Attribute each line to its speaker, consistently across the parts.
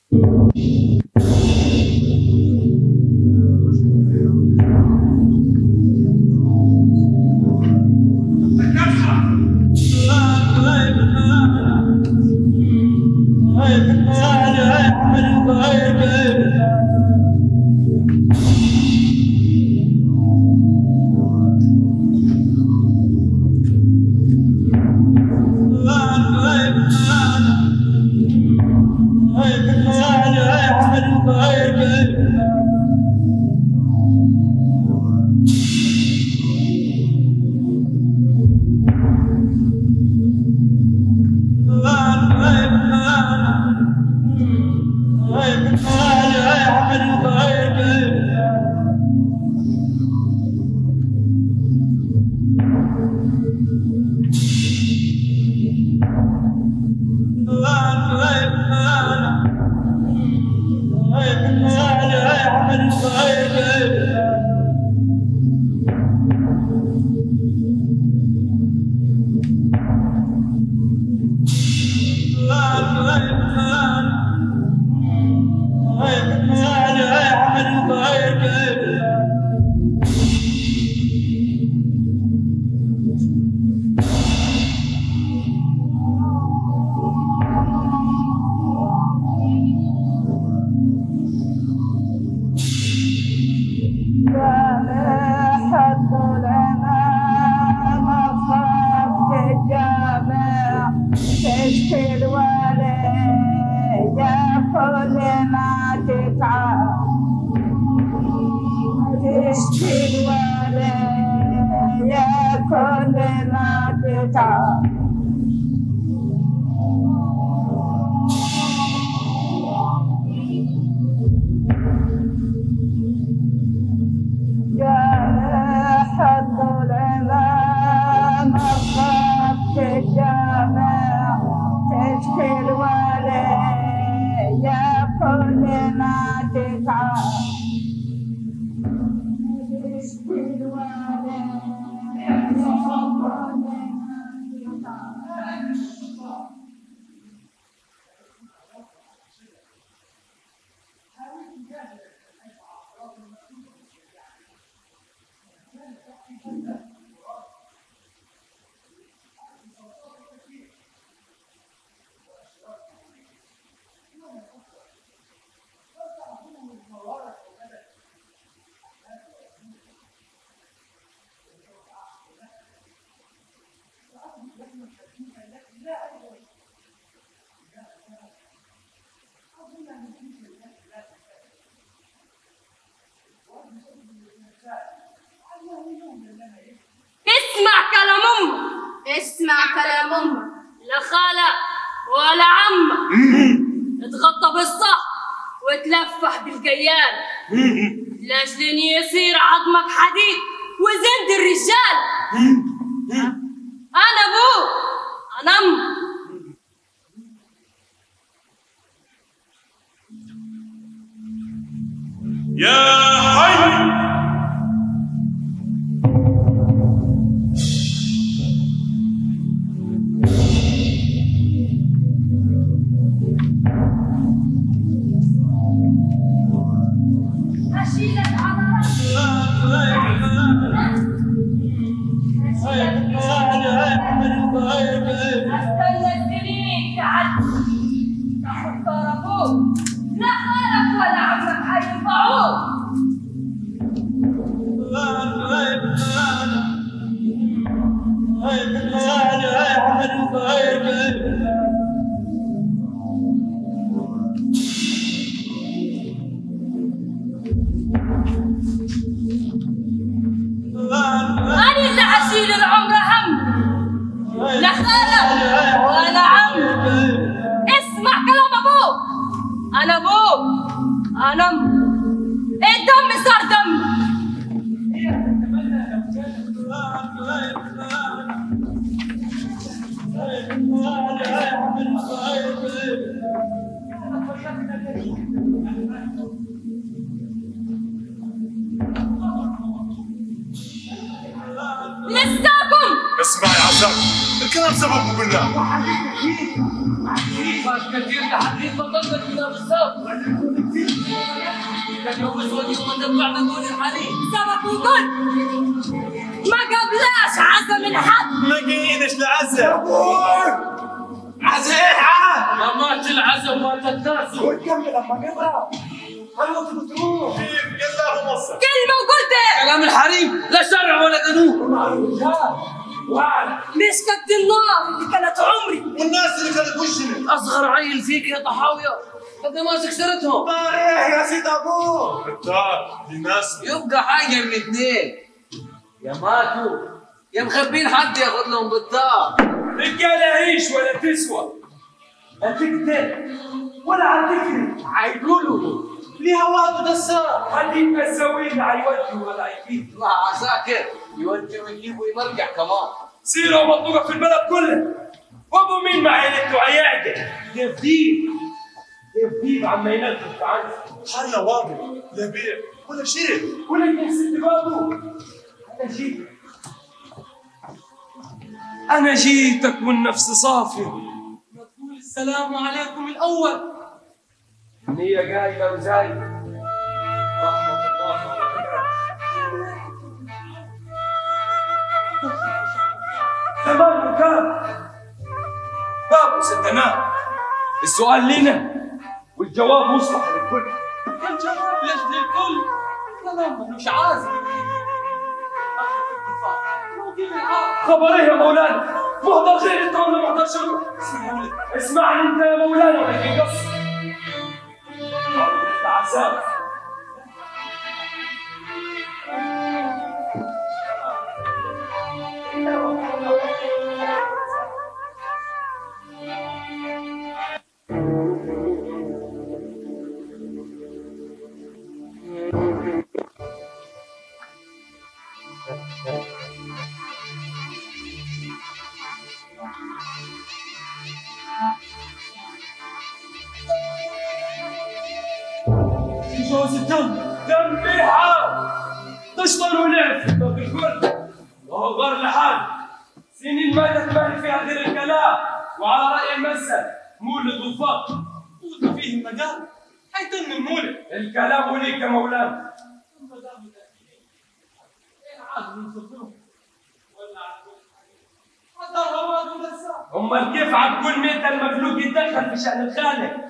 Speaker 1: اسمع كلام امك
Speaker 2: اسمع كلام امك
Speaker 1: لا خالة ولا عمة اتغطى بالصح وتلفح بالجيال لاجل يصير عظمك حديد وزند الرجال انا ابوك انا امك
Speaker 3: يا حي
Speaker 1: اشيلك على راسي استنى السنين تعدي تاخد دار ابوك لا خالك ولا عمك حينفعوك أنا اللي أشيل العمر هم لا خالك ولا عم اسمع كلام أبوك أنا أبوك أنا أم الدم صار دم لساكم
Speaker 3: اسمع يا عساك الكلام سببه بالله
Speaker 4: فات كثير تحديد بطلنا كنا بالظبط كان يوم اسود يوم دفعنا دون الحريم
Speaker 1: سبق وقل ما قبلاش عزم من حد
Speaker 3: ما قيدش لعزة عزة ايه عاد
Speaker 4: ما مات العزم مات الناس
Speaker 5: وتكمل اما قطع خلوك بتروح
Speaker 3: كيف قلبه مصر
Speaker 1: كلمة وقلت
Speaker 4: كلام الحريم لا شرع ولا قانون
Speaker 5: مع الرجال وعد
Speaker 1: مش قد النار اللي كانت عمري
Speaker 3: والناس اللي كانت وشنا
Speaker 4: اصغر عيل فيك يا طحاويه هذا ماسك سيرتهم
Speaker 5: طار ايه يا سيد ابوه
Speaker 3: بالتار دي ناس
Speaker 4: يبقى حاجه من اثنين يا ماتوا يا مخبين حد ياخذ لهم بالدار
Speaker 5: رجاله عيش ولا تسوى لا تقتل ولا عتكري
Speaker 4: عيقولوا
Speaker 5: ليها واحد دسار خليك مسوي لا يودي ولا يجيب
Speaker 4: مع عساكر يودي ويجيب ويمرجع كمان
Speaker 5: سيرة ومطلوبة في البلد كله وابو مين مع عيلته عياده دبديب دبديب عم ينظف عنه
Speaker 3: حالنا واضح لا بيع ولا شرب
Speaker 5: ولا يكون ست بابو انا جيت انا جيتك والنفس صافي نقول السلام عليكم الاول نية قايلة وزاي رحمة الله وبركاته تمام مكان بابو ستنام السؤال لنا والجواب مصلح للكل الجواب لاجل الكل كلام ملوش عازم خبر ايه يا مولانا؟ محضر خير انت ولا محضر شر؟ اسمعني انت يا مولانا ولا في قصر انت عساف جوز الدم دم بيحار تشطر ولعب في الباب الكل وهو غار لحال سنين ما تتبني فيها غير الكلام وعلى رأي المثل مولد وفق وده فيه مجال حيتم المولد الكلام وليك يا مولانا امال كيف عم كل ميتة المخلوق يتدخل في شأن الخالق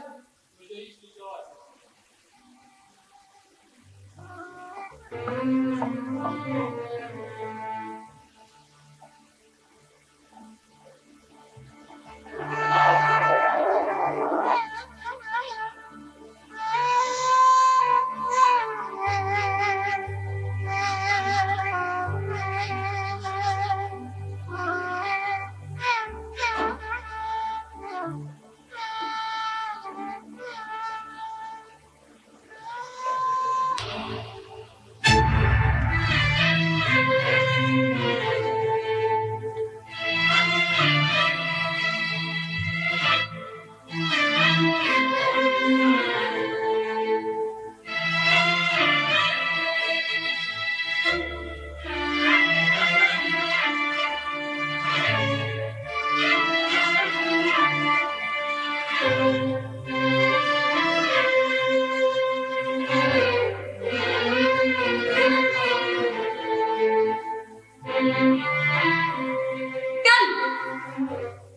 Speaker 1: كلب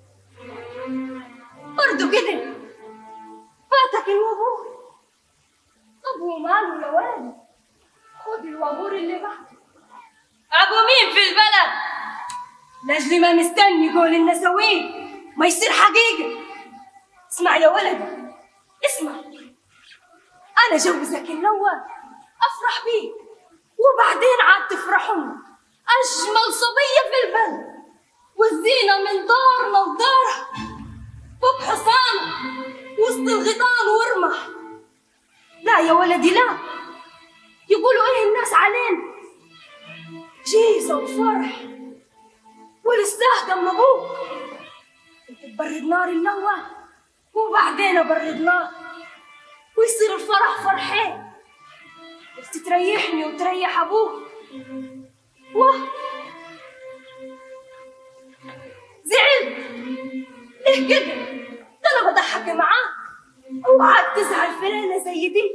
Speaker 1: برضو كده فاتك الوابور طب وماله يا ولد خد الوابور اللي بعده ابو مين في البلد لاجل ما مستني يقول لنا سويه ما يصير حقيقه اسمع يا ولد اسمع انا جوزك الاول افرح بيك وبعدين عاد تفرحون اجمل صبيه في البلد والزينه من دارنا ودارها فوق حصانه وسط الغيطان ورمح لا يا ولدي لا يقولوا ايه الناس علينا جيزه وفرح ولسه دم ابوك انت تبرد نار الاول وبعدين ابرد نار ويصير الفرح فرحين بس تريحني وتريح ابوك واه زعلت ليه كده؟ ده انا بضحك معاه اوعاك تزعل فلانة زي دي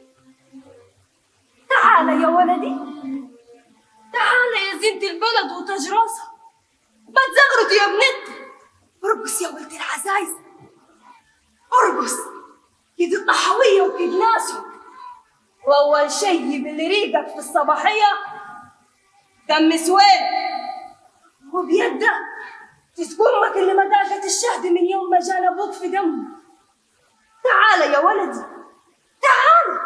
Speaker 1: تعال يا ولدي تعال يا زينة البلد وتاج راسها ما تزغرط يا ابنتي ارقص يا ولد العزايز ارقص كيد الطحاوية وكيد ناسهم واول شي باللي ريقك في الصباحية دم سويد وبيده تسكن امك اللي ما داقت الشهد من يوم ما جانا ابوك في دمه تعال يا ولدي تعال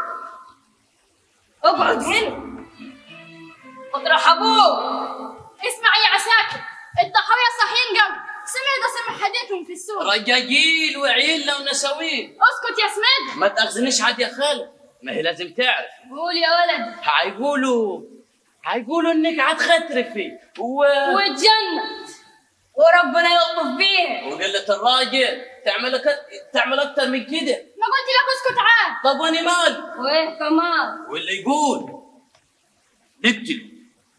Speaker 1: اقعد هنا اطرح ابوك
Speaker 2: اسمع يا عساكر الضحايا صاحيين قوي سمع ده سمع حديثهم في السوق
Speaker 4: رجاجيل وعيلنا ونساوين
Speaker 2: اسكت يا سميد
Speaker 4: ما تاخذنيش عاد يا خالد ما هي لازم تعرف
Speaker 2: قول يا ولد
Speaker 4: هيقولوا هيقولوا انك عاد خطرك فيه و...
Speaker 1: واتجنت وربنا يلطف بيها
Speaker 4: وقلة الراجل تعمل أك... تعمل اكتر من كده
Speaker 2: ما قلت لك اسكت عاد
Speaker 4: طب وانا مال
Speaker 1: وايه كمان
Speaker 4: واللي يقول نقتل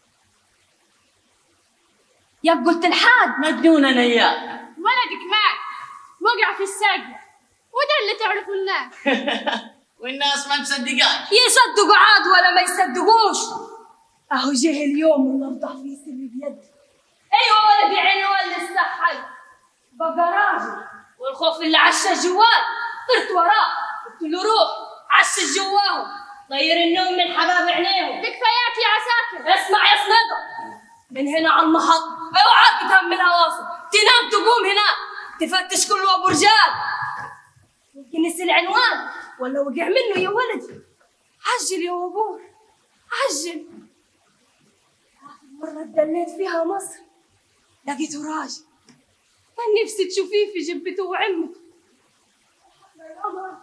Speaker 1: يا قلت الحاد
Speaker 4: مجنون انا اياه
Speaker 2: ولدك مات وقع في الساقية وده اللي تعرفه الناس
Speaker 4: والناس ما مصدقان
Speaker 1: يصدقوا عاد ولا ما يصدقوش اهو جه اليوم اللي افضح فيه سري بيدي ايوه ولدي عيني ولا الصحي بقى راجل والخوف اللي عشى جواه طرت وراه قلت له روح عشى جواه طير النوم من حباب عينيهم
Speaker 2: بكفايات يا عساكر
Speaker 1: اسمع يا سندة من هنا على المحط اوعاك تهمل هواصل تنام تقوم هناك تفتش كل ابو رجال يمكن نسي العنوان ولا وقع منه يا ولدي عجل يا وبور عجل آخر مرة اتدليت فيها مصر لقيته راجل كان نفسي تشوفيه في جبته وعمته القمر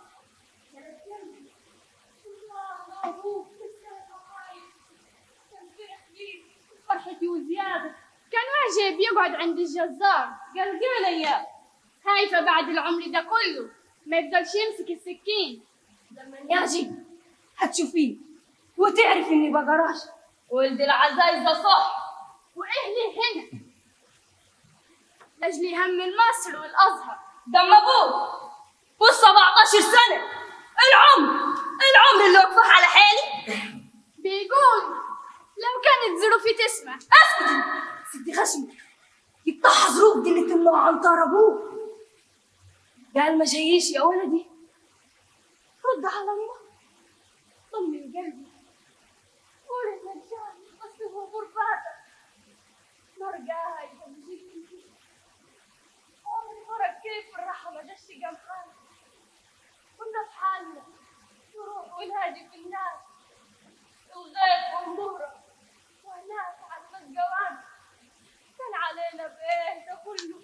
Speaker 2: فرحتي وزيادة كان واجب يقعد عند الجزار قال قال اياه خايفة بعد العمر ده كله ما يفضلش يمسك السكين
Speaker 1: لما يجي هتشوفيه وتعرف اني بقراش ولد العزايزة صح
Speaker 2: واهلي هنا لاجل هم مصر والازهر
Speaker 1: دم ابوه وال 17 سنة العمر العمر اللي وقفه على حالي
Speaker 2: بيقول لو كانت ظروفي تسمح
Speaker 1: اسكتي ستي خشمك يفتح ظروف دي اللي تمنع عن طار ابوه قال ما جايش يا ولدي رد على الله طمن قلبي قول انك جاي بس هو غرباتك مرقاها يجيك عمري فرق كيف الراحة ما جاش جنبنا كنا في حالنا نروح ونهاجم الناس الغيث والمهرة وهناك على المسجوان كان علينا بايه ده كله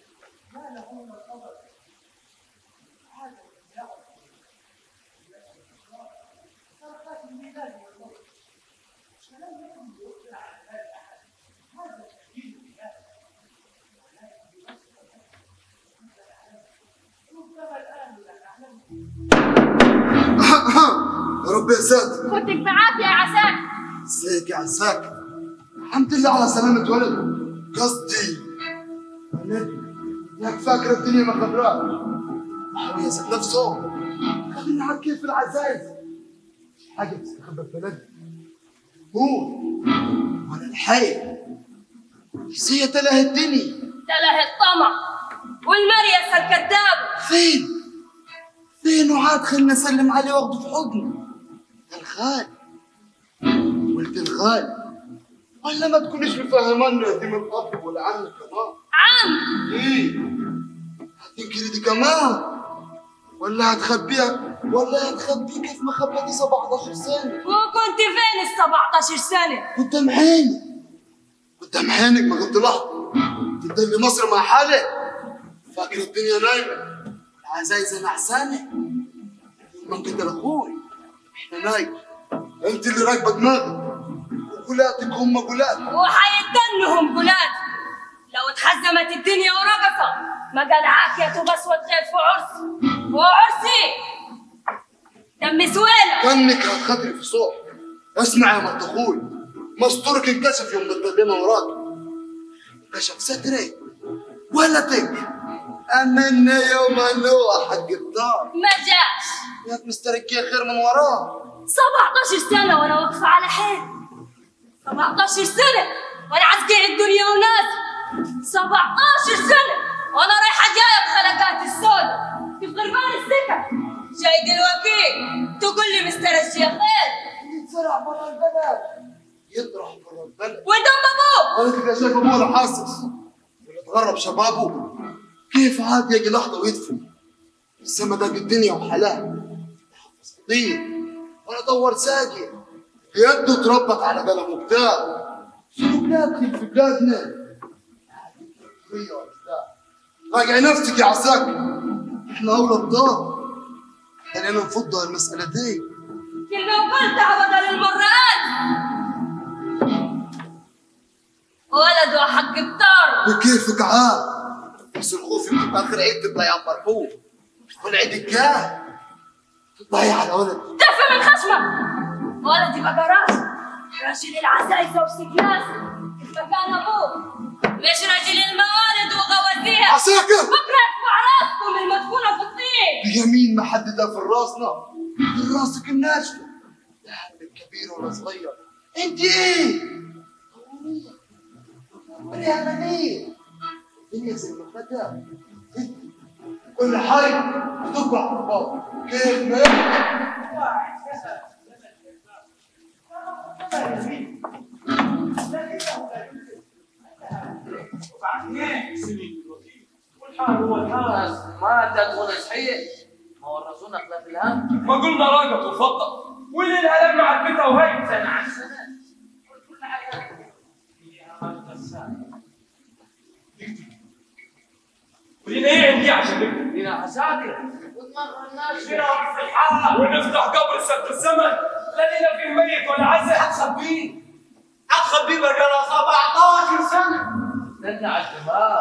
Speaker 6: يا رب يا ساتر
Speaker 2: خدك بعافية يا عساكر
Speaker 6: ازيك يا عساك الحمد لله على سلامة ولد قصدي ولد ياك فاكر الدنيا ما خبراك حاول يسد نفسه خلينا على كيف العزايز حاجة تستخبى في بلد هو وانا الحي سية له الدنيا
Speaker 1: تله الطمع والمريس الكذاب
Speaker 6: فين فين وعاد خلنا نسلم عليه واخده في حضنه يا الغالي ولد الغالي ولا ما تكونش مفهمنا دي من الاب ولا عنك كمان
Speaker 1: عم
Speaker 6: ايه هتنكري دي كمان ولا هتخبيها ولا هتخبيه كيف ما خبيتي 17 سنه
Speaker 1: وكنت فين ال 17 سنة؟
Speaker 6: قدام عيني قدام عينك ما كنت لحظه تدلي مصر مع حالك فاكر الدنيا نايمه العزايزه نعسانه من قتل اخوي احنا نايم انت اللي راكبه دماغك وقولاتك هم قولات
Speaker 1: وحيتنهم قلات لو اتحزمت الدنيا ورقصت ما قال عافية بس وتخيل في عرس وعرسي دم سويلة
Speaker 6: كانك هتخدري في صوت اسمع يا مرت اخوي مستورك انكشف يوم الظلمه وراك انكشف ستري ولدك امنا يوم نوح حق الدار
Speaker 1: ما جاش
Speaker 6: ياك مستركي خير من وراه
Speaker 1: 17 سنة وأنا واقفة على حيل 17 سنة وأنا عسكري الدنيا وناس 17 سنة وأنا رايحة جاية بخلقات السود في غربان السكة جاي دلوقتي تقول لي مستر الشيخين
Speaker 6: يتزرع برا البلد يطرح برا البلد
Speaker 1: ودم أبوه
Speaker 6: ولدك يا شيخ ابوه حاسس اللي تغرب شبابه كيف عاد يجي لحظه ويدفن السما ده بالدنيا وحلاها طيب ولا دور ساقي يده تربط على قلم كتاب شنو بناكل في بلادنا راجع نفسك يا عساكر احنا اولى الدار خلينا نفض المسألة دي
Speaker 1: كلمة وقلتها بدل المرات ولد وحق الطار
Speaker 6: بكيفك عاد بس الخوف يمكن اخر عيد تطلع يا مرحوم والعيد الجاي تطلعي على ولد
Speaker 1: دفع من خشمك ولدي بقى راجل راجل العزايزة وسكناس مكان أبوه مش راجل الموالد وغوازيها
Speaker 6: عساكر
Speaker 1: بكرة يرفع راسكم المدفونة في الطين
Speaker 6: اليمين محددة في راسنا في راسك الناشفة لا حد كبير ولا صغير انت ايه؟ انا يا منير الدنيا زي ما بدأ كل حي هتطلع في الباب كيف ما
Speaker 5: والحال هو الحال
Speaker 4: ناس ماتت ولا صحيح ما ورثونا خلاف الهم
Speaker 5: ما قلنا راقة وفضة واللي الهلم مع البيتا وهي
Speaker 4: سنة عن سنة
Speaker 5: ولينا ايه عندي عشان نكتب
Speaker 4: لنا عساكر ونمر الناس
Speaker 5: ونفتح قبر سد الزمن لا لنا فيه ميت ولا عزة
Speaker 4: هتخبيه
Speaker 7: هتخبيه بقى لها 17 سنه
Speaker 4: استنى على الدماغ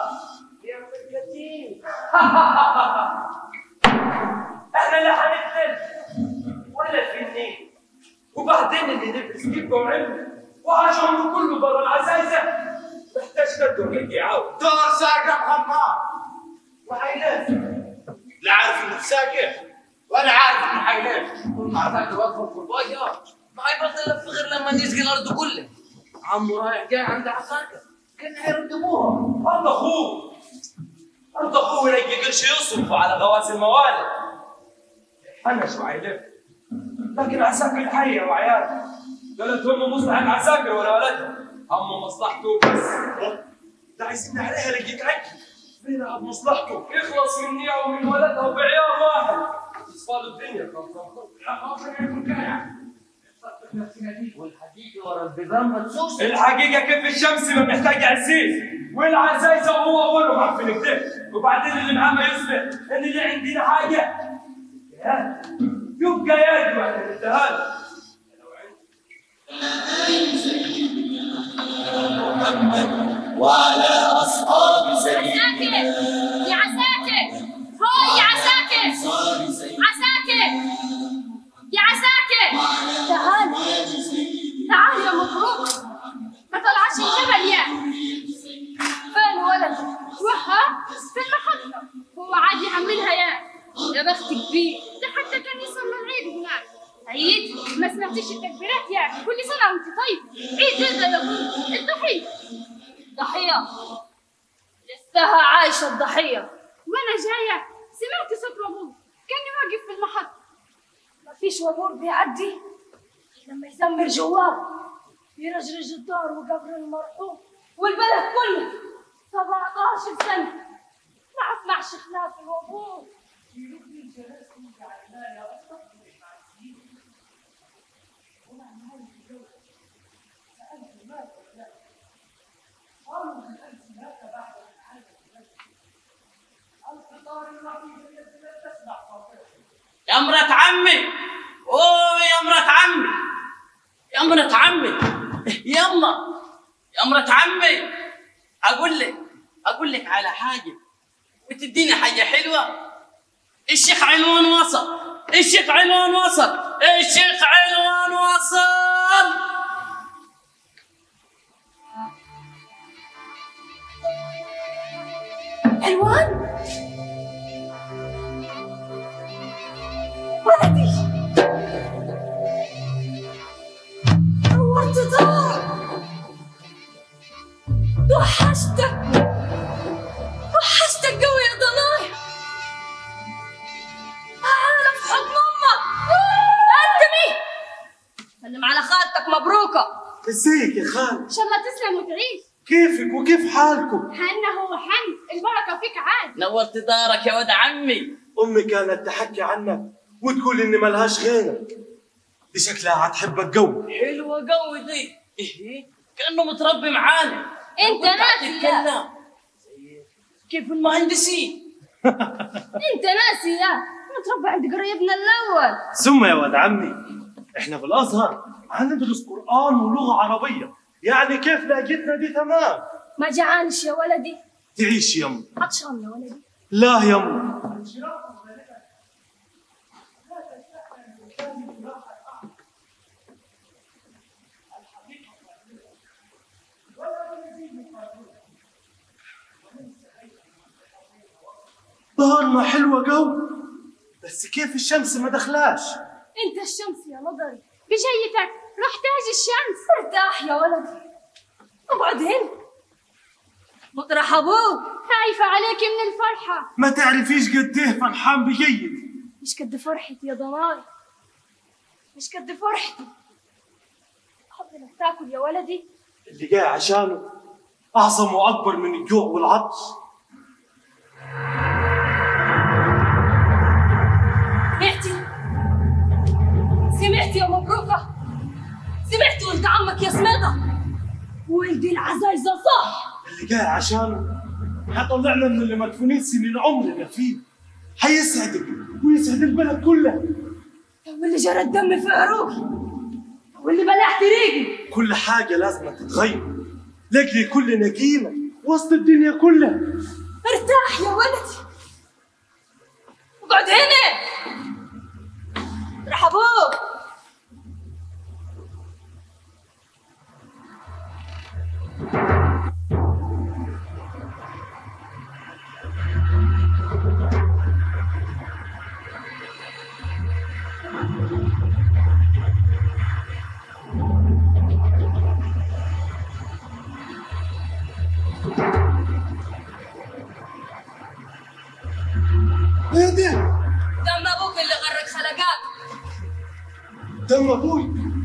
Speaker 5: احنا لا هنقتل ولا في النيل وبعدين اللي نلبس كيبه وعلم وعاش عمره كله برا العزايزه محتاج كده يجي يعاود
Speaker 7: دور ساقع خمار وحيلف لا عارف انه ساقع ولا عارف انه حيلف
Speaker 4: كل عساكر واقفة في الباية ما يبطل الفخر لما يسقي الأرض كلها عمو رايح جاي عند عساكر كان حيردموها
Speaker 5: أرض أخوه أرض أخوه يلاقي قرش يصرفه على غواز الموالد حنش وعيلف لكن عساكر حية وعيال قالت هم مصلحة عساكر ولا ولدها هم مصلحته بس ده عايزين عليها لقيت عكي فينا بمصلحته يخلص من نية ومن ولدها وبعيال واحد اصفال الدنيا
Speaker 4: والحديقة ورا البيبان ما تسوش
Speaker 5: الحقيقة كيف الشمس ما بتحتاج عزيز والعزايزة وهو أولهم عارفين كده وبعدين اللي معاه ما يثبت إن اللي عندنا حاجة يا يبقى يد واحنا ننتهى
Speaker 2: عساكر يا عساكر هو يا عساكر عساكر يا عساكر تعال تعال يا مبروك ما طلعش الجبل يا فين ولد وها في المحطة هو عاد يحملها يا يا بختك بيه ده حتى كان يصلي العيد هناك عيد ما سمعتش التكبيرات يا كل سنة وانت طيب عيد ايه ده يا ابوي الضحية
Speaker 1: ضحية لسه عايشة الضحية
Speaker 2: وانا جايه سمعت صوت وابوه كان واقف في المحطه
Speaker 1: مفيش وابور بيعدي لما يزمر جواه يرجرج الدار وقبر المرحوم والبلد كله 17 سنة ما اسمعش خلاف الوابور
Speaker 8: يا مرات عمي اوه يا مرات عمي يا مرات عمي يلا يا مرات عمي اقول لك اقول لك على حاجه بتديني حاجه حلوه الشيخ عنوان وصل الشيخ عنوان وصل الشيخ عنوان وصل
Speaker 1: حلوان ولدي نورت دارك وحشتك وحشتك قوي يا ضنايا تعال في حضن امك قدمي سلم على خالتك مبروكه
Speaker 3: ازيك يا خال
Speaker 2: ان شاء الله تسلم وتعيش
Speaker 3: كيفك وكيف حالكم
Speaker 2: حنا هو حن البركه فيك عاد
Speaker 8: نورت دارك يا ولد عمي
Speaker 3: امي كانت تحكي عنك وتقول اني ملهاش غيرك دي شكلها هتحبك قوي
Speaker 8: حلوة قوي دي إيه كأنه متربي معانا
Speaker 2: انت
Speaker 8: وقاعد
Speaker 2: ناسي يا
Speaker 8: تتكلم زي كيف المهندسين
Speaker 2: انت ناسي يا متربى عند قريبنا الاول
Speaker 3: ثم يا ولد عمي احنا في الازهر هندرس قران ولغه عربيه يعني كيف لقيتنا دي تمام
Speaker 1: ما جعانش يا ولدي
Speaker 3: تعيش يما
Speaker 1: عطشان يا ولدي
Speaker 3: لا يما ظهرنا حلوة قوي بس كيف الشمس ما دخلاش
Speaker 1: انت الشمس يا نظري
Speaker 2: بجيتك روح تاج الشمس
Speaker 1: ارتاح يا ولدي اقعد هنا مطرح ابوك
Speaker 2: خايفة عليك من الفرحة
Speaker 3: ما تعرفيش قد ايه فرحان بجيد
Speaker 1: مش قد فرحتي يا ضناي مش قد فرحتي احب انك تاكل يا ولدي
Speaker 3: اللي جاي عشانه اعظم واكبر من الجوع والعطش
Speaker 1: سمعتي سمعتي يا مبروكة سمعتي ولد عمك يا سميضة ولدي العزايزة صح
Speaker 3: اللي جاي عشانه هيطلعنا من اللي مدفونين سنين عمرنا فيه هيسعدك ويسعد البلد كلها
Speaker 1: واللي جرى الدم في عروقي واللي بلعت ريقي
Speaker 3: كل حاجة لازم تتغير لاجلي كلنا قيمة وسط الدنيا كلها
Speaker 1: ارتاح يا ولدي اقعد هنا راح ابوك
Speaker 3: ايه ده؟
Speaker 1: دم ابوك اللي غرق خلقات
Speaker 3: دم ابوي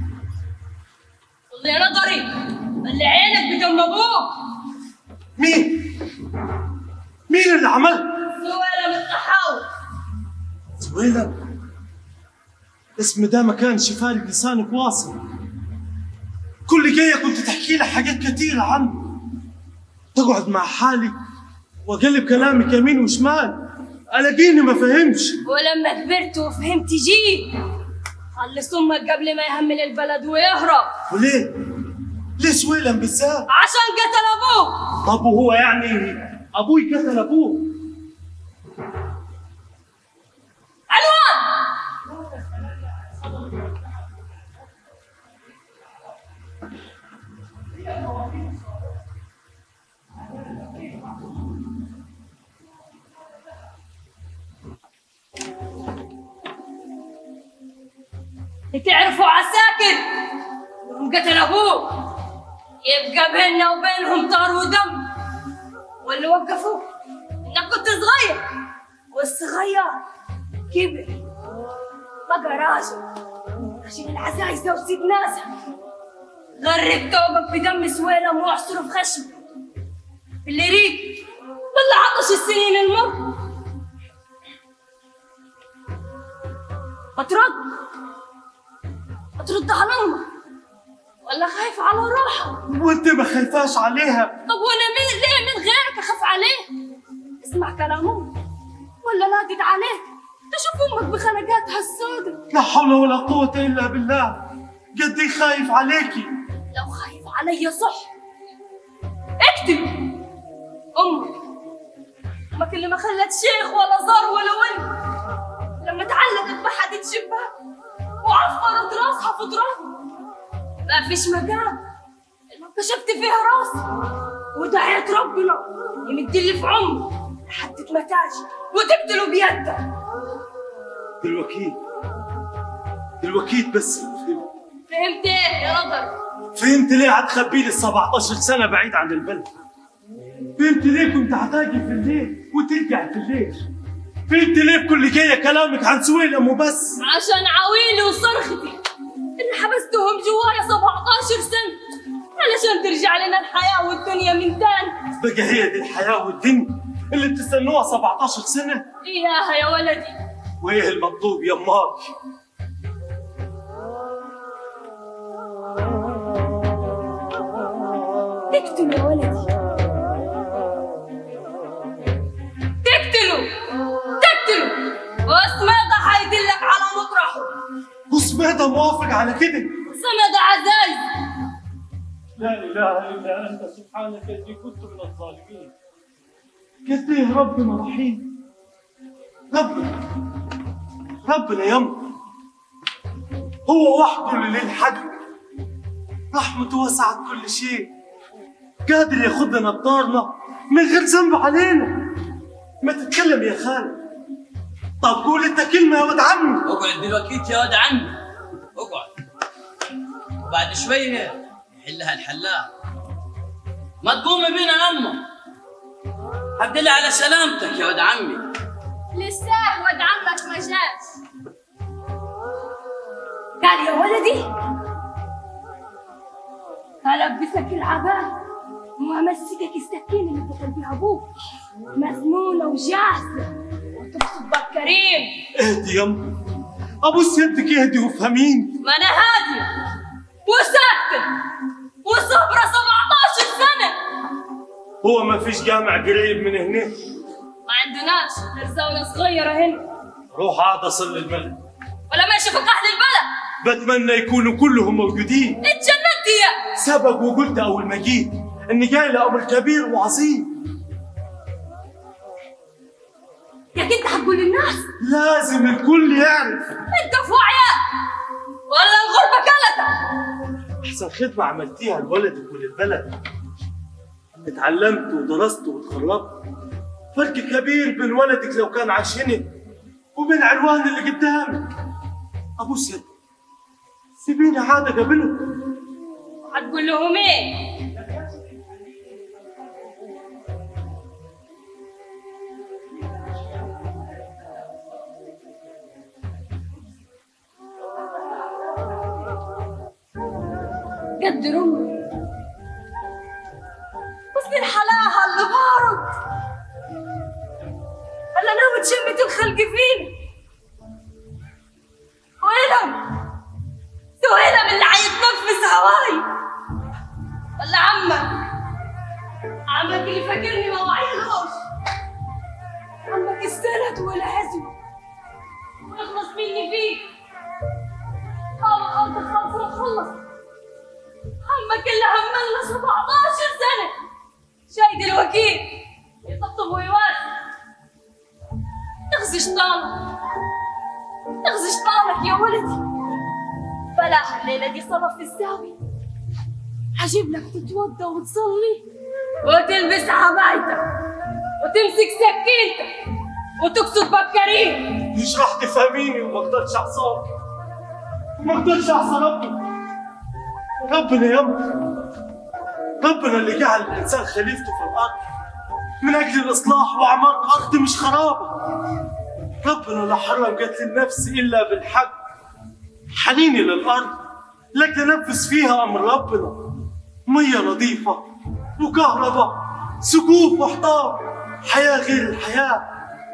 Speaker 1: واللي يا نظري اللي عينك بدم ابوك
Speaker 3: مين؟ مين اللي عمل؟
Speaker 1: سويلة من الطحاوي
Speaker 3: زويلة اسم ده ما كانش فارق لسانك واصل كل جاية كنت تحكي لي حاجات كتيرة عنه تقعد مع حالي واقلب كلامك يمين وشمال الاقيني ما فهمش
Speaker 1: ولما كبرت وفهمت جيت خلص امك قبل ما يهمل البلد ويهرب
Speaker 3: وليه؟ ليه سويلم بالذات؟
Speaker 1: عشان قتل ابوك
Speaker 3: طب وهو يعني ابوي قتل ابوه
Speaker 1: عنوان تعرفوا عساكر يوم قتل ابوه يبقى بيننا وبينهم طار ودم واللي وقفوه انك كنت صغير والصغير كبر بقى راجل عشان العزايزة وسيد ناسها غرق توبك بدم سويلم واعصره في خشم اللي ريق ولا عطش السنين المر هترد هترد على امك ولا خايف على روحك
Speaker 3: وانت ما خايفاش عليها
Speaker 1: طب وانا مين ليه من غيرك اخاف عليه اسمع كلام امك ولا نادد عليك تشوف امك بخلقاتها السوداء
Speaker 3: لا حول ولا قوة إلا بالله قد إيه خايف عليكي
Speaker 1: لو خايف علي صح اكتب امك امك اللي ما خلت شيخ ولا زار ولا ولد لما تعلقت بحديد شباك وعفرت راسها في تراب ما فيش مكان لو كشفت فيها راسي ودعيت ربنا يمد لي في عمري لحد ما تاجي وتقتله بيدك
Speaker 3: بالوكيل بالوكيل بس فهمت
Speaker 2: فهمت ايه يا نظر
Speaker 3: فهمت ليه هتخبي لي 17 سنة بعيد عن البلد فهمت ليه كنت هتاجي في الليل وترجع في الليل فهمت ليه بكل جاية كلامك عن سويلم وبس
Speaker 2: عشان عويلي وصرختي اللي حبستهم جوايا 17 سنة علشان ترجع لنا الحياة والدنيا من تاني
Speaker 3: بقى هي دي الحياة والدنيا اللي بتستنوها 17 سنة
Speaker 2: إياها يا ولدي
Speaker 3: وايه المطلوب يا ماك
Speaker 1: تقتله يا ولدي
Speaker 2: تقتله تقتله واسماده حيدلك على مطرحه
Speaker 3: وسميدة موافق على كده
Speaker 2: سمد عزايز
Speaker 3: لا اله الا انت سبحانك اني كنت من الظالمين قد ايه ربنا رحيم ربنا ربنا يم هو وحده اللي له الحق رحمته وسعت كل شيء قادر ياخذنا بطارنا من غير ذنب علينا ما تتكلم يا خالد طب قول انت كلمه يا ولد عمي
Speaker 8: اقعد دلوقتي يا ولد عمي اقعد وبعد شويه يحلها الحلاق ما تقومي بينا يما عبد الله على سلامتك يا ولد عمي
Speaker 2: لسه ولد عمك ما جاش
Speaker 1: قال يا ولدي ألبسك العباءة وأمسكك السكين اللي قتل بيها أبوك مسنونة وجاهزة وتقصد بالكريم
Speaker 3: اهدي يم ابوس يدك اهدي وافهميني
Speaker 2: ما انا هادية وساكتة وصبرة 17 سنة
Speaker 3: هو ما فيش جامع قريب من هنا
Speaker 2: ما عندناش غير زاوية صغيرة هنا
Speaker 3: روح عاد اصل الملك
Speaker 2: ولا ماشي في قحل البلد
Speaker 3: بتمنى يكونوا كلهم موجودين
Speaker 2: اتجننت يا
Speaker 3: سبق وقلت اول ما جيت اني جاي لامر كبير وعظيم
Speaker 1: يا كنت هتقول للناس
Speaker 3: لازم الكل يعرف
Speaker 2: انت في وعيك ولا الغربة كلتك
Speaker 3: احسن خدمه عملتيها لولدك وللبلد اتعلمت ودرست وتخرجت فرق كبير بين ولدك لو كان عاش هنا وبين علوان اللي قدامك ابوس يدك سيبيني عاد اقابله
Speaker 2: هتقول لهم ايه
Speaker 1: قدر أمي وسنين حلاها اللي بارد هلا ناوي تشمت الخلق فينا ويلهم سويلم اللي حيتنفس هواي ولا عمك عمك اللي فاكرني ما وعيلوش عمك السند والعزم ويخلص مني فيك أو أو تخلص ونخلص عمك اللي هملنا 17 سنة شايد الوكيل يطبطب ويواسي اغزي شطانك اغزي شطانك يا ولدي بلاها الليلة دي صلاة في الزاوية هجيب لك تتوضى وتصلي وتلبس عبايتك وتمسك سكينتك وتقصد بكريم
Speaker 3: مش راح تفهميني وما اقدرش اعصاك وما اقدرش اعصى ربنا ربنا يا ربنا اللي جعل الانسان خليفته في الارض من اجل الاصلاح واعمار الارض مش خرابه ربنا لا حرم قتل النفس الا بالحق حنيني للارض لكن انفذ فيها امر ربنا ميه نظيفه وكهرباء سقوف وحطام حياه غير الحياه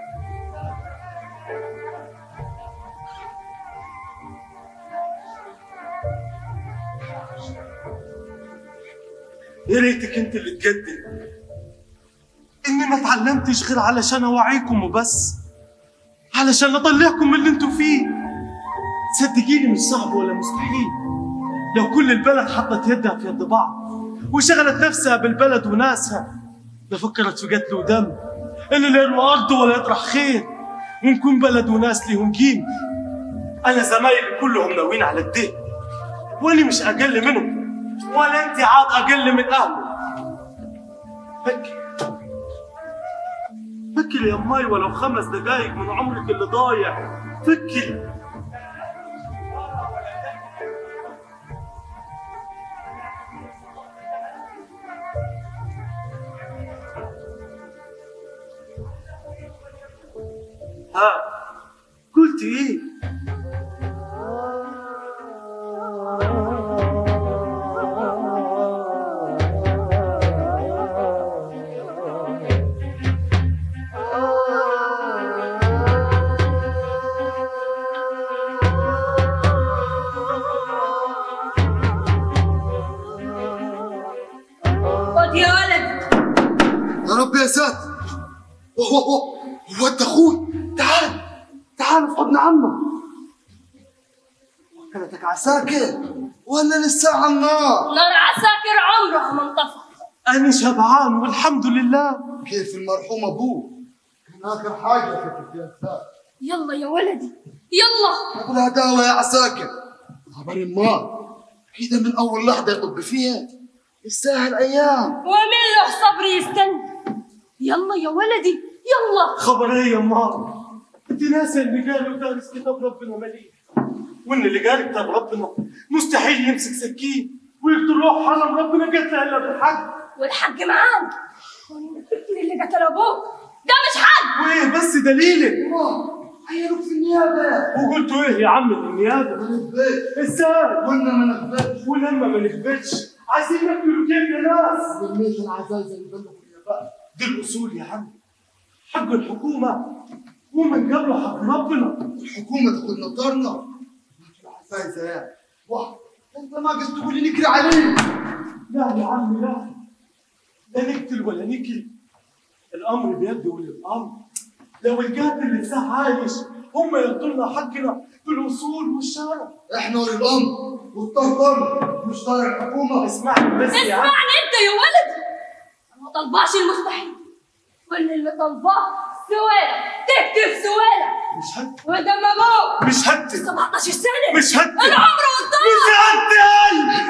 Speaker 3: يا ريتك انت اللي تقدم اني ما اتعلمتش غير علشان اوعيكم وبس علشان اطلعكم من اللي انتوا فيه صدقيني مش صعب ولا مستحيل لو كل البلد حطت يدها في يد بعض وشغلت نفسها بالبلد وناسها لفكرت في قتل ودم اللي لا يروى ارضه ولا يطرح خير ونكون بلد وناس ليهم قيمه انا زمايلي كلهم ناويين على الدين واني مش اقل منهم ولا انت عاد اقل من اهله هيك فكري يا ماي ولو خمس دقايق من عمرك اللي ضايع فكري ها قلت ايه
Speaker 1: خد يا ولد
Speaker 6: يا رب يا ساتر هو هو هو انت اخوي تعال تعال في حضن عمك وكلتك عساكر ولا لسه على النار
Speaker 1: نار عساكر عمرها ما انطفت
Speaker 3: انا شبعان والحمد لله
Speaker 6: كيف المرحوم ابوه كان اخر حاجه فكرت يا ساتر
Speaker 1: يلا يا ولدي يلا
Speaker 6: ابو الهداوه يا عساكر خبر ما كده من اول لحظه يطب فيها يستاهل ايام
Speaker 1: ومن له صبر يستنى يلا يا ولدي يلا
Speaker 3: خبر ايه يا ماما انت ناسي اللي قالوا دارس كتاب ربنا مليء وان اللي قال كتاب ربنا مستحيل يمسك سكين ويقتل روح حرم ربنا قتله الا بالحق
Speaker 1: والحق معانا والفكر اللي قتل ابوك ده مش حق
Speaker 3: وايه بس دليلك
Speaker 6: عينك في النيابه
Speaker 3: وقلتوا ايه يا عم النيابه
Speaker 6: من البيت
Speaker 3: ازاي
Speaker 6: قلنا ما نخبرش
Speaker 3: ولما ما نخبتش عايزين نقتلوا كيف يا ناس
Speaker 6: ورميت العزايز اللي بلغوا النيابه
Speaker 3: دي الاصول يا عم حق الحكومه ومن قبله حق ربنا
Speaker 6: الحكومه تقول نطرنا العزايز يا واحد انت ما قلت تقول لي نكري عليه
Speaker 3: لا يا عم لا لا نقتل ولا نكل الامر بيد ولي الامر لو القاتل لسه عايش هم يعطونا حقنا بالاصول والشرع
Speaker 6: احنا ولي الامر والطرطر مش طارق الحكومه
Speaker 3: اسمعني بس يا عم
Speaker 1: اسمعني انت يا ولدي انا ما طلباش المستحيل كل اللي طلباه سوالة تكتب سوالة
Speaker 3: مش هت
Speaker 1: وده ابوك
Speaker 3: مش هت
Speaker 1: 17 سنة
Speaker 3: مش هت
Speaker 1: العمر والطول
Speaker 3: مش هت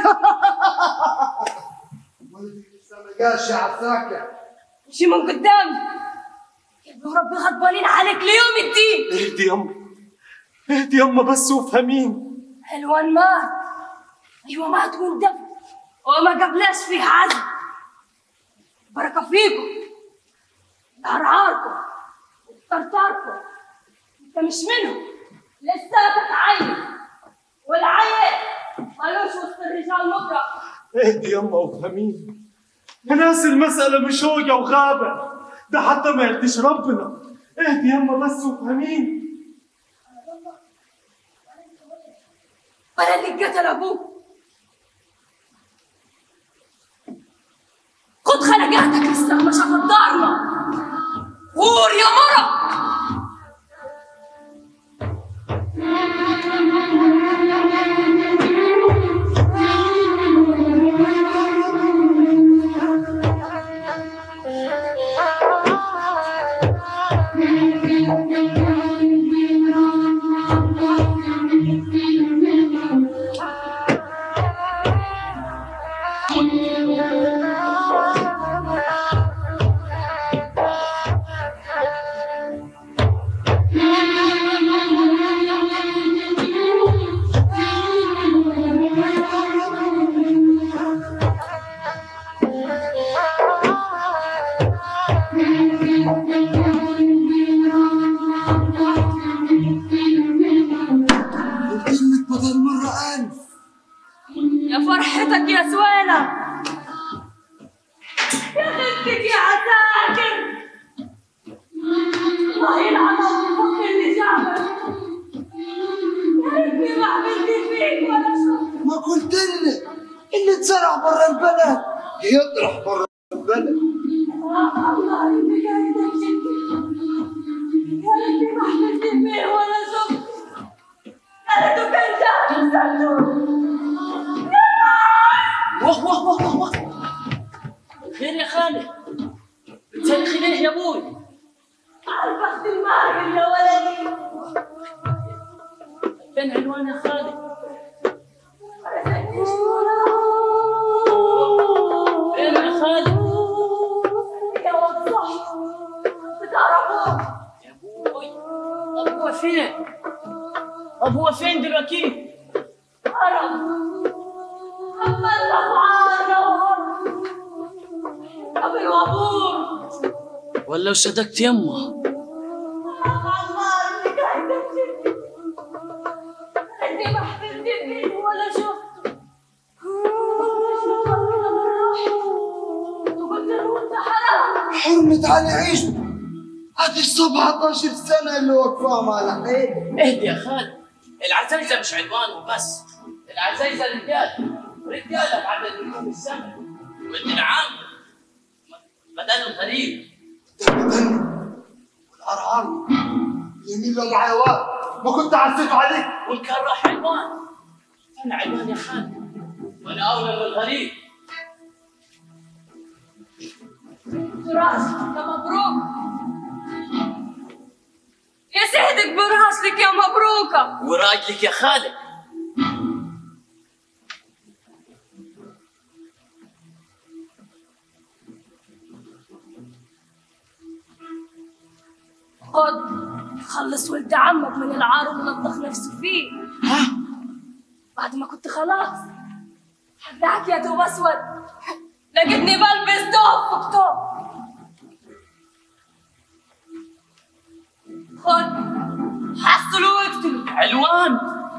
Speaker 6: ولدي لسه ما جاش يا عساكر
Speaker 1: شي من قدامي يا ربي غضبانين عليك ليوم الدين
Speaker 3: اهدي يما اهدي يما بس وافهميني
Speaker 1: حلوان مات ايوه مات واندفن وما قبلاش فيه عزم بركه فيكم هرعاركم وطرطاركم انت مش منهم لساتك عيل والعيل ملوش وسط الرجال مبرق
Speaker 3: اهدي يما وافهميني ناس المسألة مش هوجة وغابة ده حتى ما يرضيش ربنا اهدي يما بس وافهميني
Speaker 1: انا اللي قتل ابوك خد خلقاتك لسه ما شافت دارنا غور يا مرة
Speaker 6: وكلمة بدل مرة ألف
Speaker 1: يا فرحتك يا سوينة يا خفتك يا عساكر الله يلعن الفخ اللي جابك يا ريتني ما عملت فيك ولا شر
Speaker 6: ما قلت لك اللي اتزرع برا البلد يطرح برا البلد
Speaker 1: آه الله اللي قايدك جدي يا ريتني ما عملت فيه ولا شر انا لو كان جاهز صندوق
Speaker 8: واه واه واه واه واه خير يا خالد بتسلخي ليه يا ابوي
Speaker 1: البخت الماهر يا ولدي
Speaker 8: فين عنوان يا خالد فين يا خالد
Speaker 1: يا وضح بتعرف
Speaker 8: طب هو فين دلوقتي؟
Speaker 1: هرب عمال عارة وهرب قبل وابور
Speaker 8: ولا وصدقت يمه
Speaker 1: عمال اللي قاعد يمشي اني ما حبيت فيه ولا شفته وقلت له انت حرام
Speaker 6: حرمة علي عيشته هذه 17 سنة اللي وقفها مع الحين
Speaker 8: اهدي يا خالد العزايزة مش عنوان وبس العزايزة رجال رجالة بعد نجوم السماء وابن عام بدل غريب
Speaker 6: دم دم والعرعر يمين لو معايا واد ما كنت عزيت عليك
Speaker 8: والكان راح عنوان انا عنوان يا خالد وانا اولى بالغريب
Speaker 1: براس يا مبروك يا سيدك براسك يا مبروكة
Speaker 8: وراجلك يا خالد
Speaker 1: خد خلص ولد عمك من العار وملطخ نفسه فيه
Speaker 8: ها
Speaker 1: بعد ما كنت خلاص حدعك يا دوب اسود لقيتني بلبس دوب فوق دوب خد حصلوا واقتلوا
Speaker 8: علوان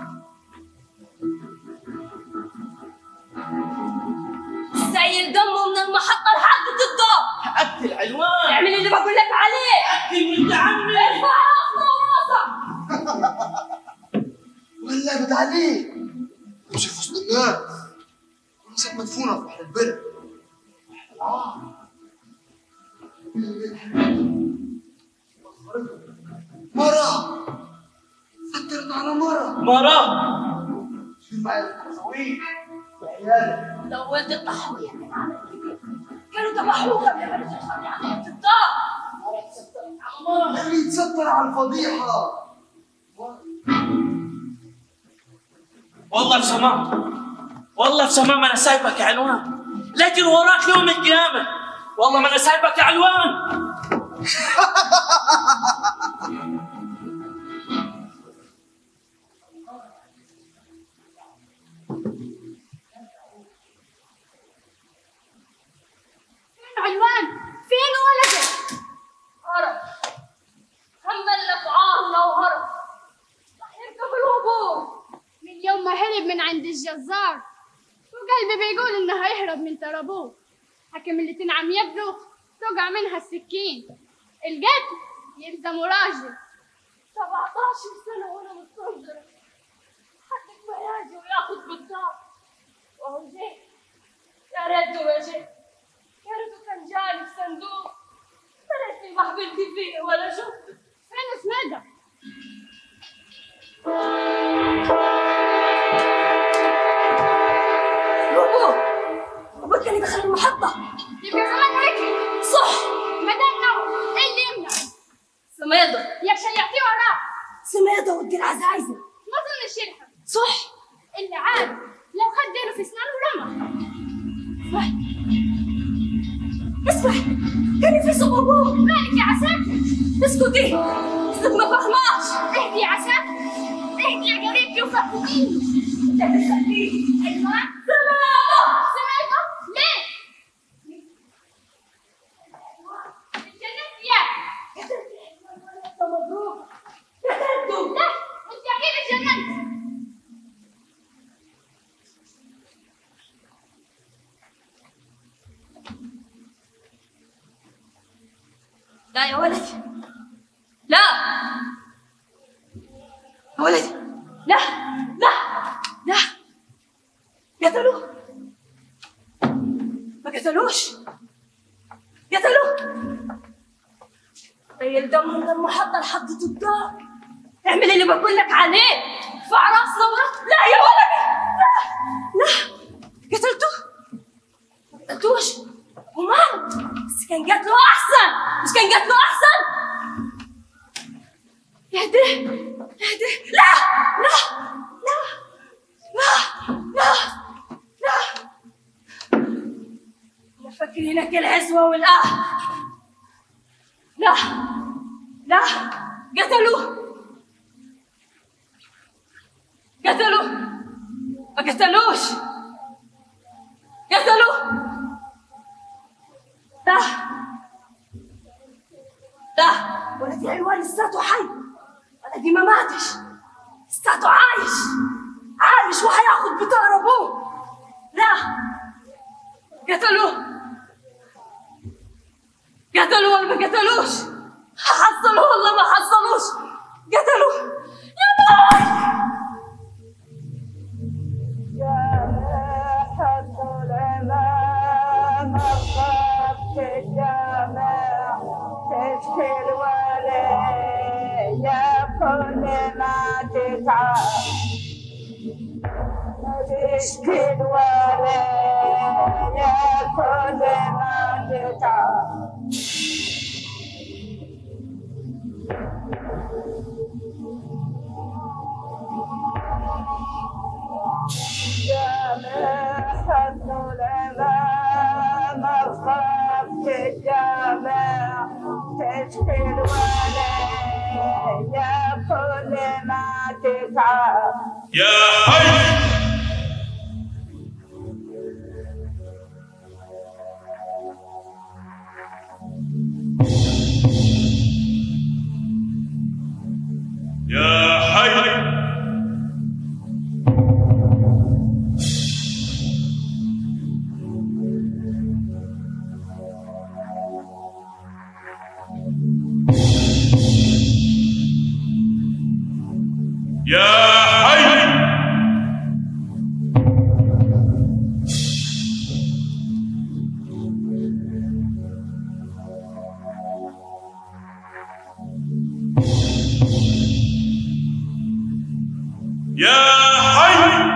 Speaker 1: سيل دمه من المحطة لحد الدار
Speaker 8: اقتل علوان
Speaker 1: اعمل اللي بقول لك عليه
Speaker 8: اقتل ولد عمي
Speaker 1: ارفع راسنا وراسك
Speaker 6: ولا عليك امشي في وسط الناس ونسك مدفونة في بحر البر آه. مرة سترت على مرة
Speaker 8: مرة
Speaker 6: شيل معايا التصوير وعيالك
Speaker 1: لو ولد الطحاوية كان عمل كبير كانوا ذبحوها قبل ما تدخل عليهم في الدار
Speaker 6: خليه يتستر على الفضيحة
Speaker 8: والله بسمام والله بسمام انا سايبك يا علوان لكن وراك يوم القيامة والله ما انا سايبك يا علوان
Speaker 2: فين علوان فين ولدك
Speaker 1: هرب حمل لك عارنا وهرب راح يركب الوبور
Speaker 2: من يوم ما هرب من عند الجزار وقلبي بيقول انه هيهرب من ترابوه حكم اللي تنعم يده توقع منها السكين القتل يلزم راجل
Speaker 1: 17 سنة وأنا مستنظرة حدك ما يجي وياخذ بالدار وهو جه يا ريته ما جه يا ريته كان جاني في صندوق يا ريتني ما حبلت فيه ولا شفته
Speaker 2: فين سميدة
Speaker 1: أبوه أبوه كان يدخل المحطة
Speaker 2: يبقى زمان هيك
Speaker 1: صح
Speaker 2: مدام نو ايه اللي يمنع
Speaker 1: سميدة
Speaker 2: يكشف يعطيه وراه
Speaker 1: سميدة ودي العزايزة
Speaker 2: ما ظنش يلحق
Speaker 1: صح
Speaker 2: اللي عارف لو خد ديله في اسنانه ورمى
Speaker 1: اسمع اسمع كان في صوب أبوه
Speaker 2: مالك يا عساكر
Speaker 1: اسكتي اسكت ما فهماش
Speaker 2: اهدي يا عساكر اهدي يا قريبتي وفهميني
Speaker 1: انت بتخليه
Speaker 2: ايوه
Speaker 1: سميدة
Speaker 2: سمعته ليه؟ اتجننت يا
Speaker 1: مبروك قتلته
Speaker 2: لا انت اكيد اتجننت
Speaker 1: لا يا ولدي لا يا ولدي لا لا لا قتلوه ما قتلوش قتلوه طيب دم من المحطة لحد الدار اعمل اللي بقول لك عليه ارفع راسنا ورا لا يا ولدي لا لا قتلته ما قتلتوش ومال بس كان قتله احسن مش كان قتله احسن يهدي يهدي لا لا لا لا لا لا انا فاكرينك العزوه والاهل لا لا قتلوه قتلوه ما قتلوش قتلوه لا لا ولدي علوان لساته حي ولدي ما ماتش لساته عايش عايش وهياخد بطار ابوه لا قتلوه قتلوه ولا ما قتلوش حصلوه والله ما حصلوش قتلوه يا باي
Speaker 9: يا حي يا حي يا حي يا حي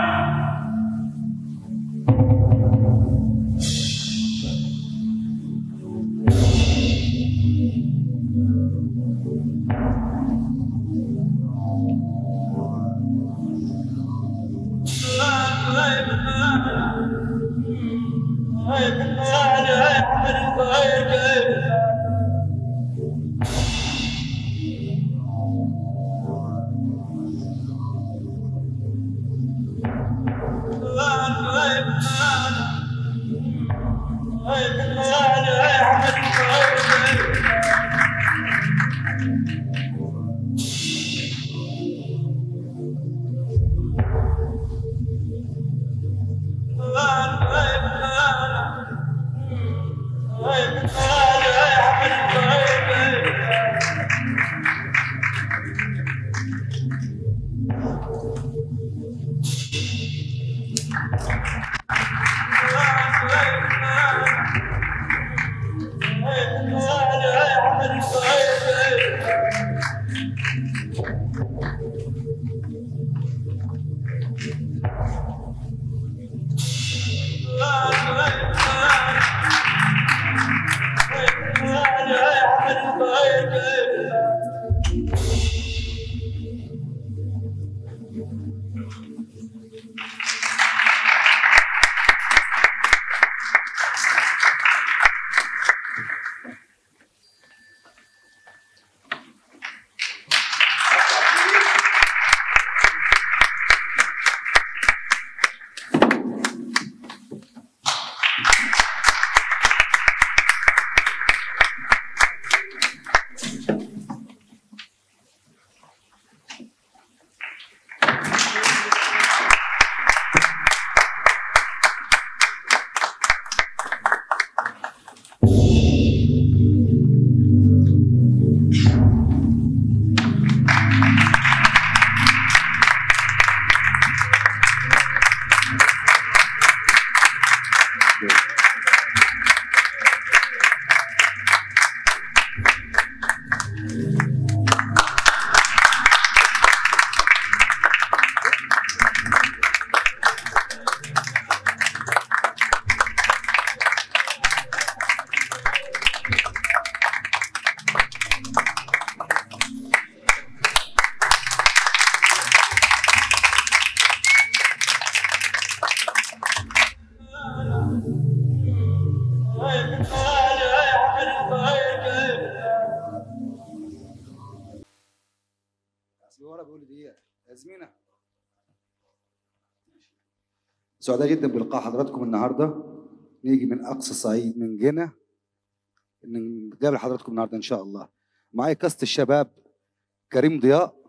Speaker 10: سعداء جدا بلقاء حضراتكم النهارده نيجي من اقصى الصعيد من جنة إن نقابل حضراتكم النهارده ان شاء الله معايا كاست الشباب كريم ضياء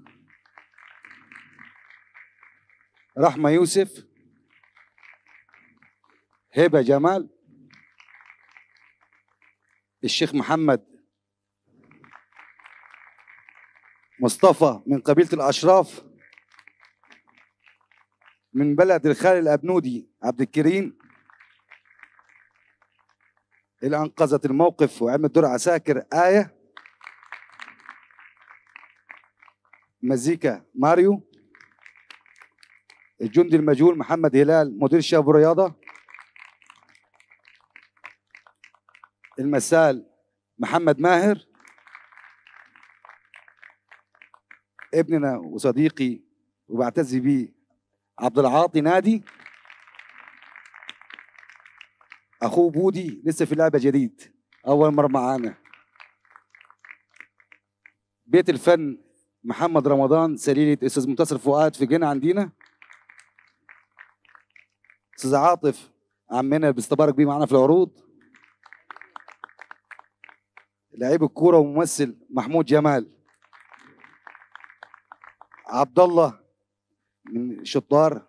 Speaker 10: رحمة يوسف هبة جمال الشيخ محمد مصطفى من قبيلة الأشراف من بلد الخال الأبنودي عبد الكريم اللي أنقذت الموقف وعملت دور عساكر آية مزيكا ماريو الجندي المجهول محمد هلال مدير شباب الرياضة المسال محمد ماهر ابننا وصديقي وبعتز بيه عبد العاطي نادي اخوه بودي لسه في لعبه جديد اول مره معانا بيت الفن محمد رمضان سليلة استاذ منتصر فؤاد في جنة عندنا استاذ عاطف عمنا بيستبارك بيه معانا في العروض لعيب الكوره وممثل محمود جمال عبد الله من شطار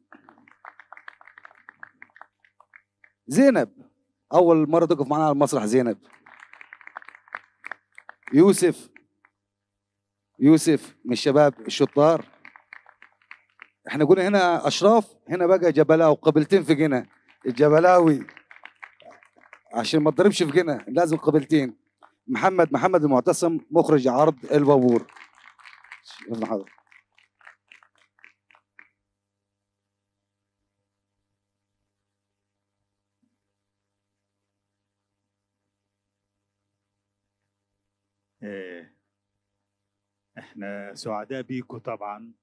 Speaker 10: زينب اول مره تقف معانا على المسرح زينب يوسف يوسف من الشباب الشطار احنا قلنا هنا اشراف هنا بقى جبلاوي قبيلتين في جنة الجبلاوي عشان ما تضربش في جنة لازم قبيلتين محمد محمد المعتصم مخرج عرض البابور يلا حضرتك
Speaker 11: إيه، احنا سعداء بيكم طبعا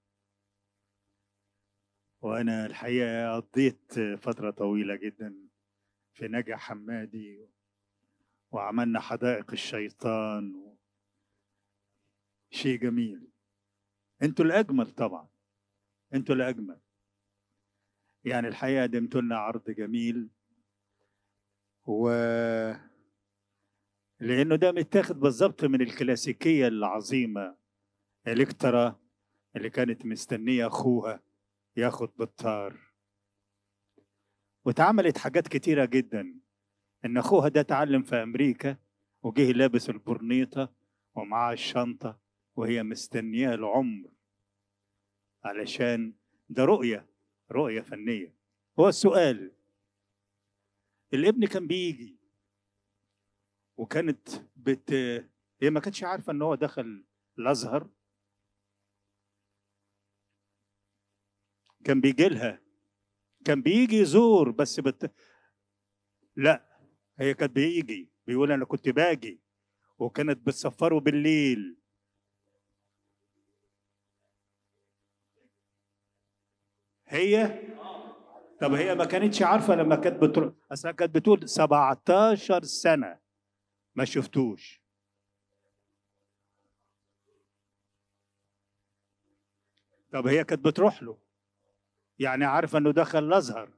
Speaker 11: وانا الحقيقه قضيت فتره طويله جدا في نجا حمادي وعملنا حدائق الشيطان و... شيء جميل انتوا الاجمل طبعا انتوا الاجمل يعني الحقيقه قدمتوا لنا عرض جميل و لانه ده متاخد بالظبط من الكلاسيكيه العظيمه الكترا اللي كانت مستنيه اخوها ياخد بالطار واتعملت حاجات كتيره جدا ان اخوها ده اتعلم في امريكا وجه لابس البرنيطه ومعاه الشنطه وهي مستنياه العمر علشان ده رؤيه رؤيه فنيه هو السؤال الابن كان بيجي وكانت بت هي ما كانتش عارفه ان هو دخل الازهر كان بيجي لها كان بيجي يزور بس بت... لا هي كانت بيجي بيقول انا كنت باجي وكانت بتسفره بالليل هي طب هي ما كانتش عارفه لما كانت بتروح اصلا كانت بتقول 17 سنه ما شفتوش طب هي كانت بتروح له يعني عارفه انه دخل الازهر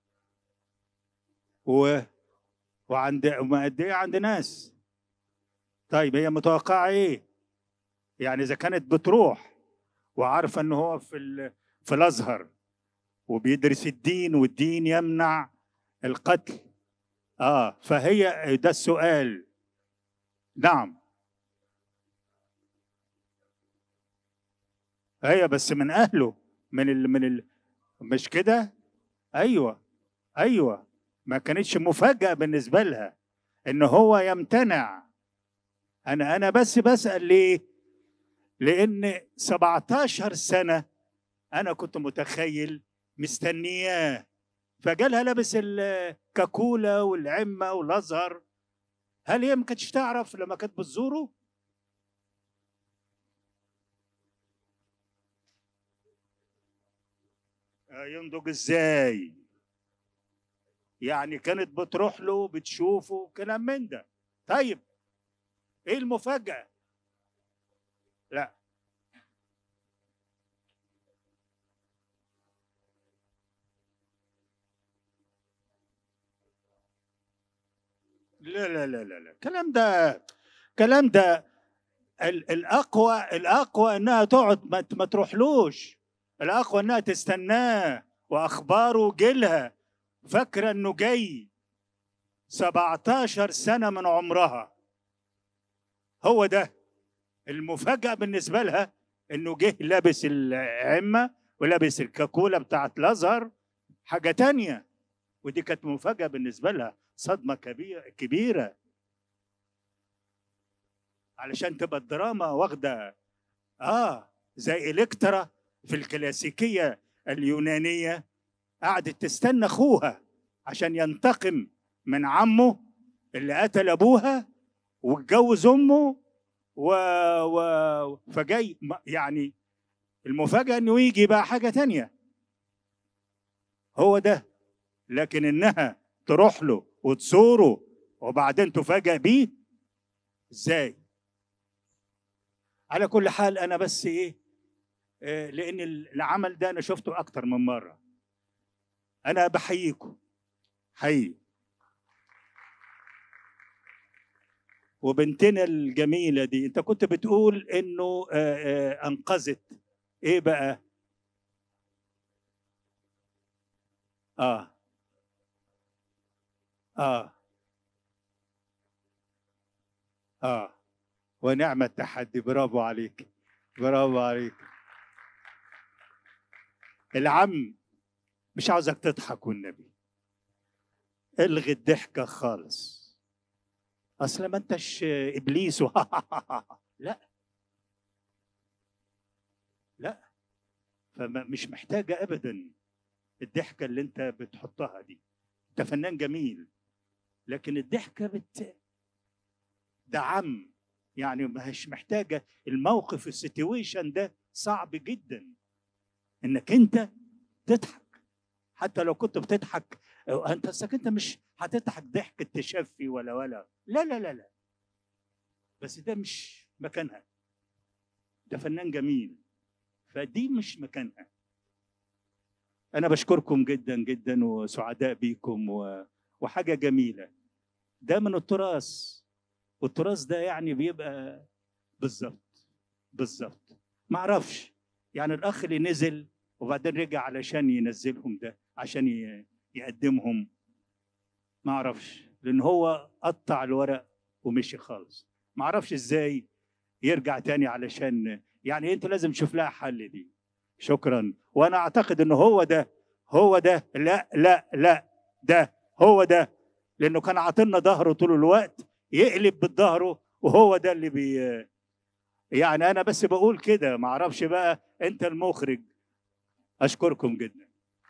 Speaker 11: و وعند وما قد ايه عند ناس طيب هي متوقعه ايه يعني اذا كانت بتروح وعارفه انه هو في ال... في الازهر وبيدرس الدين والدين يمنع القتل اه فهي ده السؤال نعم هي بس من اهله من ال من ال مش كده ايوه ايوه ما كانتش مفاجاه بالنسبه لها ان هو يمتنع انا انا بس بسال ليه لان 17 سنه انا كنت متخيل مستنياه فجالها لابس الكاكولا والعمه والازهر هل هي ما كانتش تعرف لما كانت بتزوره آه، ينضج ازاي يعني كانت بتروح له بتشوفه كلام من ده طيب ايه المفاجأة لا لا لا لا لا لا الكلام ده الكلام ده ال- الاقوى الاقوى انها تقعد ما, ما تروحلوش الاقوى انها تستناه واخباره جيلها فاكره انه جاي 17 سنه من عمرها هو ده المفاجاه بالنسبه لها انه جه لابس العمه ولابس الكاكوله بتاعت الازهر حاجه تانية ودي كانت مفاجاه بالنسبه لها صدمه كبيره كبيره علشان تبقى الدراما واخده اه زي الكترا في الكلاسيكيه اليونانيه قعدت تستنى اخوها عشان ينتقم من عمه اللي قتل ابوها واتجوز امه و... و... فجاي م- يعني المفاجاه انه يجي بقى حاجه تانية هو ده لكن انها تروح له وتزوره وبعدين تفاجأ بيه ازاي على كل حال انا بس ايه آه، لان العمل ده انا شفته اكتر من مره انا بحييكم حقيقي وبنتنا الجميله دي انت كنت بتقول انه آه، آه، انقذت ايه بقى اه اه اه ونعم التحدي برافو عليك برافو عليك العم مش عاوزك تضحك والنبي الغي الضحكة خالص اصل ما انتش ابليس و... لا لا فمش محتاجة ابدا الضحكة اللي انت بتحطها دي انت فنان جميل لكن الضحكة بت ده عم يعني مش محتاجة الموقف السيتويشن ده صعب جدا انك انت تضحك حتى لو كنت بتضحك انت اصلك انت مش هتضحك ضحك التشفي ولا ولا لا لا لا لا بس ده مش مكانها ده فنان جميل فدي مش مكانها انا بشكركم جدا جدا وسعداء بيكم و... وحاجه جميله ده من التراث والتراث ده يعني بيبقى بالظبط بالظبط ما اعرفش يعني الاخ اللي نزل وبعدين رجع علشان ينزلهم ده عشان ي- يقدمهم ما اعرفش لان هو قطع الورق ومشي خالص ما اعرفش ازاي يرجع تاني علشان يعني انت لازم تشوف لها حل دي شكرا وانا اعتقد ان هو ده هو ده لا لا لا ده هو ده لانه كان عاطلنا ظهره طول الوقت يقلب بالظهره وهو ده اللي بي يعني انا بس بقول كده ما اعرفش بقى انت المخرج اشكركم جدا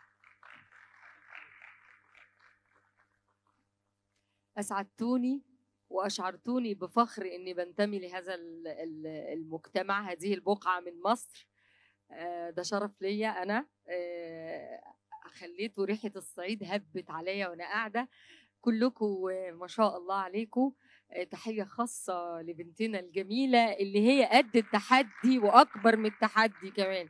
Speaker 12: أسعدتوني وأشعرتوني بفخر إني بنتمي لهذا ال- ال- المجتمع هذه البقعة من مصر آه، ده شرف ليا أنا آه، خليتوا ريحة الصعيد هبت عليا وأنا قاعدة كلكم ما شاء الله عليكم آه، تحية خاصة لبنتنا الجميلة اللي هي قد التحدي وأكبر من التحدي كمان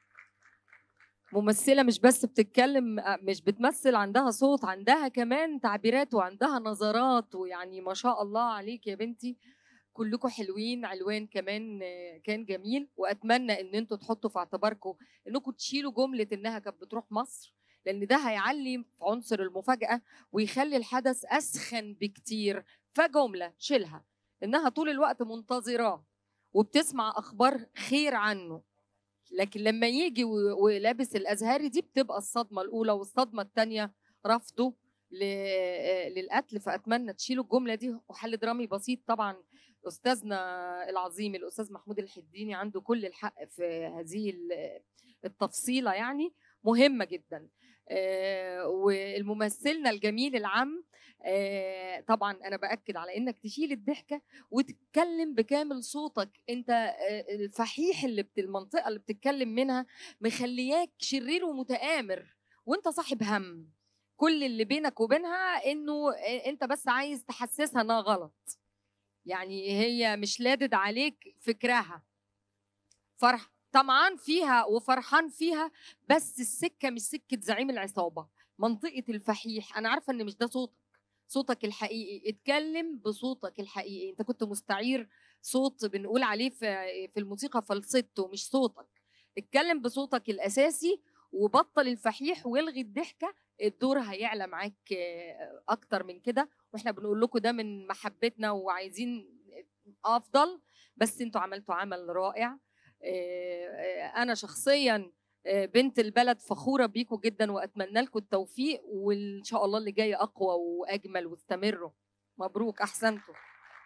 Speaker 12: ممثلة مش بس بتتكلم آه، مش بتمثل عندها صوت عندها كمان تعبيرات وعندها نظرات ويعني ما شاء الله عليك يا بنتي كلكم حلوين علوان كمان آه، كان جميل واتمنى ان انتوا تحطوا في اعتباركم انكم تشيلوا جمله انها كانت بتروح مصر لان ده هيعلي في عنصر المفاجاه ويخلي الحدث اسخن بكتير فجمله شيلها انها طول الوقت منتظراه وبتسمع اخبار خير عنه لكن لما يجي و- ولابس الازهري دي بتبقى الصدمه الاولى والصدمه الثانيه رفضه ل- للقتل فاتمنى تشيلوا الجمله دي وحل درامي بسيط طبعا استاذنا العظيم الاستاذ محمود الحديني عنده كل الحق في هذه ال- التفصيله يعني مهمه جدا آه، والممثلنا الجميل العم آه، طبعا انا باكد على انك تشيل الضحكه وتتكلم بكامل صوتك انت آه، الفحيح اللي بت المنطقه اللي بتتكلم منها مخلياك شرير ومتآمر وانت صاحب هم كل اللي بينك وبينها انه آه، انت بس عايز تحسسها انها غلط يعني هي مش لادد عليك فكرها فرح طمعان فيها وفرحان فيها بس السكه مش سكه زعيم العصابه منطقه الفحيح انا عارفه ان مش ده صوتك صوتك الحقيقي اتكلم بصوتك الحقيقي انت كنت مستعير صوت بنقول عليه في في الموسيقى فالسيتو مش صوتك اتكلم بصوتك الاساسي وبطل الفحيح والغي الضحكه الدور هيعلى معاك آه، اكتر من كده واحنا بنقول لكم ده من محبتنا وعايزين افضل بس انتوا عملتوا عمل رائع آه، آه، انا شخصيا آه، بنت البلد فخوره بيكم جدا واتمنى لكم التوفيق وان شاء الله اللي جاي اقوى واجمل واستمروا مبروك احسنتوا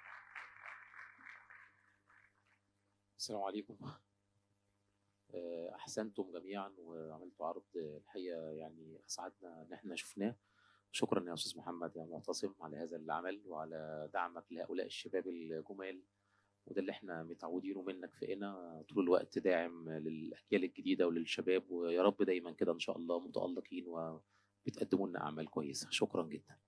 Speaker 13: السلام عليكم آه، احسنتم جميعا وعملتوا عرض آه، الحقيقه يعني اسعدنا ان احنا شفناه شكرا يا استاذ محمد يا معتصم على هذا العمل وعلى دعمك لهؤلاء الشباب الجمال وده اللي احنا متعودينه منك في هنا طول الوقت داعم للاجيال الجديده وللشباب ويا رب دايما كده ان شاء الله متالقين وبتقدموا لنا اعمال كويسه شكرا جدا